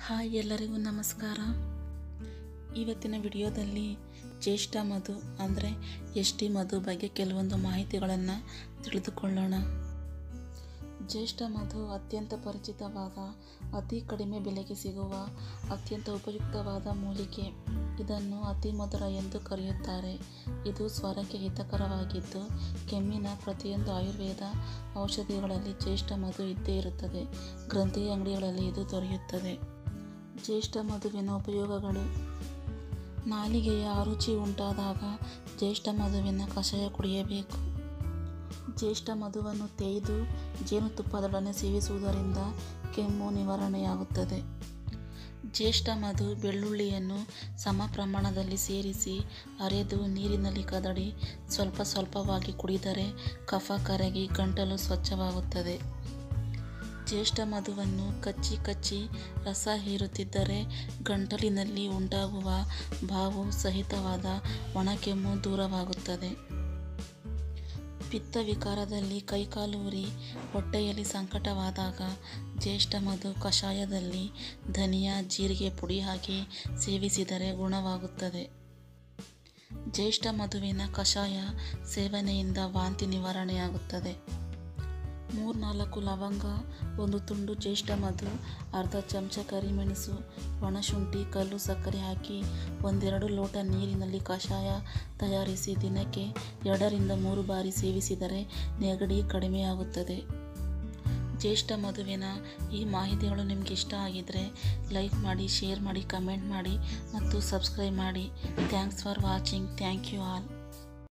hi ಎಲ್ಲರಿಗೂ ನಮಸ್ಕಾರ ಇವತ್ತಿನ ವಿಡಿಯೋದಲ್ಲಿ ಜ್ಯೇಷ್ಠ ಮಧು ಅಂದರೆ ಎಸ್ ಟಿ ಮಧು ಬಗ್ಗೆ ಕೆಲವೊಂದು ಮಾಹಿತಿಗಳನ್ನು ತಿಳಿದುಕೊಳ್ಳೋಣ ಜ್ಯೇಷ್ಠ ಮಧು ಅತ್ಯಂತ ಪರಿಚಿತವಾದ ಅತಿ ಕಡಿಮೆ ಬೆಲೆಗೆ ಸಿಗುವ ಅತ್ಯಂತ ಉಪಯುಕ್ತವಾದ ಮೂಲಿಕೆ ಇದನ್ನು ಅತಿ ಮಧುರ ಎಂದು ಕರೆಯುತ್ತಾರೆ ಇದು ಸ್ವರಕ್ಕೆ ಹಿತಕರವಾಗಿದ್ದು ಕೆಮ್ಮಿನ ಪ್ರತಿಯೊಂದು ಆಯುರ್ವೇದ ಔಷಧಿಗಳಲ್ಲಿ ಜ್ಯೇಷ್ಠ ಮಧು ಇದ್ದೇ ಇರುತ್ತದೆ ಗ್ರಂಥಿ ಅಂಗಡಿಗಳಲ್ಲಿ ಇದು ದೊರೆಯುತ್ತದೆ ಜ್ಯೇಷ್ಠ ಮಧುವಿನ ಉಪಯೋಗಗಳು ನಾಲಿಗೆಯ ಅರುಚಿ ಉಂಟಾದಾಗ ಜ್ಯೇಷ್ಠ ಮಧುವಿನ ಕಷಾಯ ಕುಡಿಯಬೇಕು ಜ್ಯೇಷ್ಠ ಮಧುವನ್ನು ತೇಯ್ದು ಜೇನುತುಪ್ಪದೊಡನೆ ಸೇವಿಸುವುದರಿಂದ ಕೆಮ್ಮು ನಿವಾರಣೆಯಾಗುತ್ತದೆ ಜ್ಯೇಷ್ಠ ಮಧು ಬೆಳ್ಳುಳ್ಳಿಯನ್ನು ಸಮ ಪ್ರಮಾಣದಲ್ಲಿ ಸೇರಿಸಿ ಅರೆದು ನೀರಿನಲ್ಲಿ ಕದಡಿ ಸ್ವಲ್ಪ ಸ್ವಲ್ಪವಾಗಿ ಕುಡಿದರೆ ಕಫ ಕರಗಿ ಗಂಟಲು ಸ್ವಚ್ಛವಾಗುತ್ತದೆ ಜ್ಯೇಷ್ಠ ಮಧುವನ್ನು ಕಚ್ಚಿ ಕಚ್ಚಿ ರಸ ಹೀರುತ್ತಿದ್ದರೆ ಗಂಟಲಿನಲ್ಲಿ ಉಂಟಾಗುವ ಬಾವು ಸಹಿತವಾದ ಒಣಕೆಮ್ಮು ದೂರವಾಗುತ್ತದೆ ಪಿತ್ತ ವಿಕಾರದಲ್ಲಿ ಕೈಕಾಲು ಉರಿ ಹೊಟ್ಟೆಯಲ್ಲಿ ಸಂಕಟವಾದಾಗ ಜ್ಯೇಷ್ಠ ಮಧು ಕಷಾಯದಲ್ಲಿ ಧನಿಯಾ ಜೀರಿಗೆ ಪುಡಿ ಹಾಕಿ ಸೇವಿಸಿದರೆ ಗುಣವಾಗುತ್ತದೆ ಜ್ಯೇಷ್ಠ ಮಧುವಿನ ಕಷಾಯ ಸೇವನೆಯಿಂದ ವಾಂತಿ ನಿವಾರಣೆಯಾಗುತ್ತದೆ ಮೂರ್ನಾಲ್ಕು ಲವಂಗ ಒಂದು ತುಂಡು ಜ್ಯೇಷ್ಠ ಮಧು ಅರ್ಧ ಚಮಚ ಕರಿಮೆಣಸು ಒಣಶುಂಠಿ ಕಲ್ಲು ಸಕ್ಕರೆ ಹಾಕಿ ಒಂದೆರಡು ಲೋಟ ನೀರಿನಲ್ಲಿ ಕಷಾಯ ತಯಾರಿಸಿ ದಿನಕ್ಕೆ ಎರಡರಿಂದ ಮೂರು ಬಾರಿ ಸೇವಿಸಿದರೆ ನೆಗಡಿ ಕಡಿಮೆಯಾಗುತ್ತದೆ ಜ್ಯೇಷ್ಠ ಮಧುವಿನ ಈ ಮಾಹಿತಿಗಳು ನಿಮಗೆ ಇಷ್ಟ ಆಗಿದ್ದರೆ ಲೈಕ್ ಮಾಡಿ ಶೇರ್ ಮಾಡಿ ಕಮೆಂಟ್ ಮಾಡಿ ಮತ್ತು ಸಬ್ಸ್ಕ್ರೈಬ್ ಮಾಡಿ thanks for watching thank you all